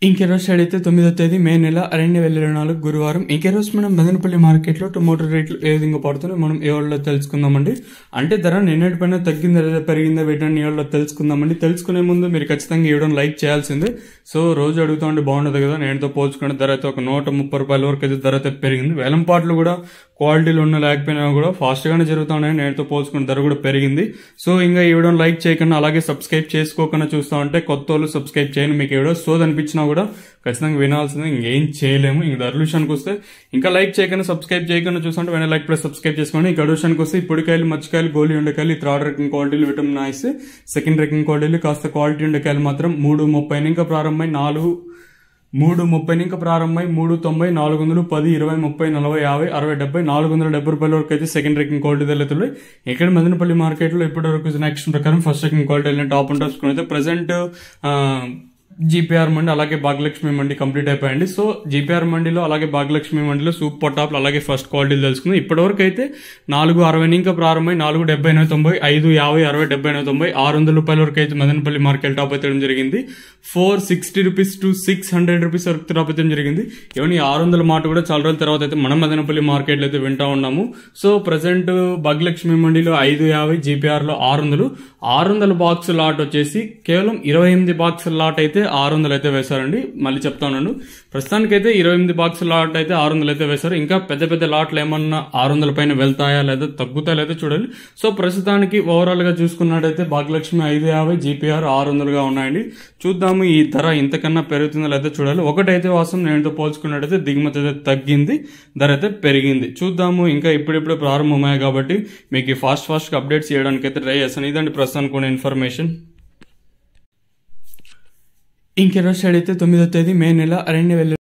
ఇంకెరోజు side అయితే తొమ్మిదో తేదీ మే నెల రెండు వేల ఇరవై నాలుగు గురువారం ఇంకెరోజు మనం మదనపల్లి మార్కెట్లో టొమాటో రేట్లు ఏ విధంగా పడుతున్నాయో మనం ఏ వాళ్ళలో తెలుసుకుందామండి అంటే ధర నిన్నటి పైన తగ్గిందా లేదా పెరిగిందా వీటిని ఏ వాళ్ళలో తెలుసుకుందామండి తెలుసుకునే ముందు మీరు ఖచ్చితంగా ఇవ్వడం లైక్ చేయాల్సిందే సో రోజు అడుగుతా ఉంటే బాగుండదు కదా నేనుతో పోల్చుకుంటే ధర అయితే ఒక నూట ముప్పై రూపాయల వరకు అయితే ధర అయితే పెరిగింది వేలం పాటలు కూడా క్వాలిటీలు ఉన్న లేకపోయినా కూడా ఫాస్ట్గానే జరుగుతూ ఉన్నాయి నేనుతో పోల్చుకున్న ధర కూడా పెరిగింది సో ఇంకా ఈ వీడియోని లైక్ చేయకుండా అలాగే సబ్స్క్రైబ్ చేసుకోకుండా చూస్తా ఉంటే కొత్త వాళ్ళు సబ్స్క్రైబ్ చేయండి మీకు ఈ వీడియో సోది అనిపించినా కూడా ఖచ్చితంగా వినాల్సిందే ఇంకేం చేయలేము ఇంక ధర విషయానికి వస్తే ఇంకా లైక్ చేయకుండా సబ్స్క్రైబ్ చేయకుండా చూస్తుంటే వెంటనే లైక్ ప్లస్ సబ్స్క్రైబ్ చేసుకోండి ఇంకా విషయానికి వస్తే ఇప్పటికాయలు మచ్చికాయలు గోలి ఉండకాయలు ఈ థర్డ్ రకం క్వాలిటీలు విటమిన్ ఐస్ సెకండ్ రకం క్వాలిటీలు కాస్త క్వాలిటీ ఉండకాయలు మాత్రం మూడు ముప్పై ఇంకా ప్రారంభమై నాలుగు మూడు ముప్పై ఇంకా ప్రారంభమై మూడు తొంభై నాలుగు వందలు పది ఇరవై ముప్పై నలభై యాభై అరవై డెబ్బై నాలుగు వందల డెబ్బై రూపాయల వరకు అయితే సెకండ్ రేకింగ్ క్వాలిటీ తెలుతున్నాయి ఇక్కడ మదనపల్లి మార్కెట్లో ఇప్పటి వరకు యాక్షన్ ప్రకారం ఫస్ట్ రేకింగ్ క్వాలిటీ వెళ్ళిన టాప్ అండ్ టాప్స్ అయితే ప్రజెంట్ జీపీఆర్ మండి అలాగే భాగ్యలక్ష్మి మండి కంప్లీట్ అయిపోయింది సో జీపీఆర్ మండిలో అలాగే భాగ్యలక్ష్మి మండిలో సూప్ పొటాప్లు అలాగే ఫస్ట్ క్వాలిటీలు తెలుసుకుందాం ఇప్పటివరకు అయితే నాలుగు అరవై ఇంకా ప్రారంభమై నాలుగు డెబ్బై ఎనభై తొంభై ఐదు యాభై అరవై డెబ్బై ఎనభై తొంభై ఆరు వందల రూపాయల వరకు అయితే మదనపల్లి మార్కెట్ టాప్ అయితే జరిగింది four sixty rupees to six hundred rupees వరకు టాప్ అయితే జరిగింది ఈవెన్ ఈ ఆరు వందల మాట కూడా చాలా రోజుల తర్వాత అయితే మనం మదనపల్లి మార్కెట్లో అయితే వింటా ఉన్నాము సో ప్రజెంట్ భాగ్యలక్ష్మి మండిలో ఐదు యాభై జీపీఆర్ లో ఆరు వందలు ఆరు వందల బాక్స్ లాట్ వచ్చేసి కేవలం ఇరవై ఎనిమిది బాక్స్ లాట్ అయితే ఆరు వందలు అయితే వేశారండి మళ్ళీ చెప్తా ఉన్నాను ప్రస్తుతానికైతే ఇరవై ఎనిమిది బాక్స్ లాట్ అయితే ఆరు వందలు అయితే వేశారు ఇంకా పెద్ద పెద్ద లాట్లు ఏమన్నా ఆరు వందల పైన వెళ్తాయా లేదా తగ్గుతాయా లేదా చూడాలి సో ప్రస్తుతానికి ఓవరాల్ గా చూసుకున్నట్టయితే భాగ్యలక్ష్మి ఐదు యాభై జీపీఆర్ ఆరు వందలుగా ఉన్నాయండి చూద్దాము ఈ ధర ఇంతకన్నా పెరుగుతుందో లేదా చూడాలి ఒకటైతే వాసం నేనుతో పోల్చుకున్నట్టయితే దిగుమతి అయితే తగ్గింది ధర అయితే పెరిగింది చూద్దాము ఇంకా ఇప్పుడిప్పుడే ప్రారంభమయ్యాయి కాబట్టి మీకు ఈ ఫాస్ట్ ఫాస్ట్ అప్డేట్స్ చేయడానికి అయితే ట్రై చేస్తాను ఇదండి ప్రస్తుతానికి ఉన్న ఇన్ఫర్మేషన్ ఇంకెరోజు సైడ్ అయితే తొమ్మిదో తేదీ మే నెల రెండు వేల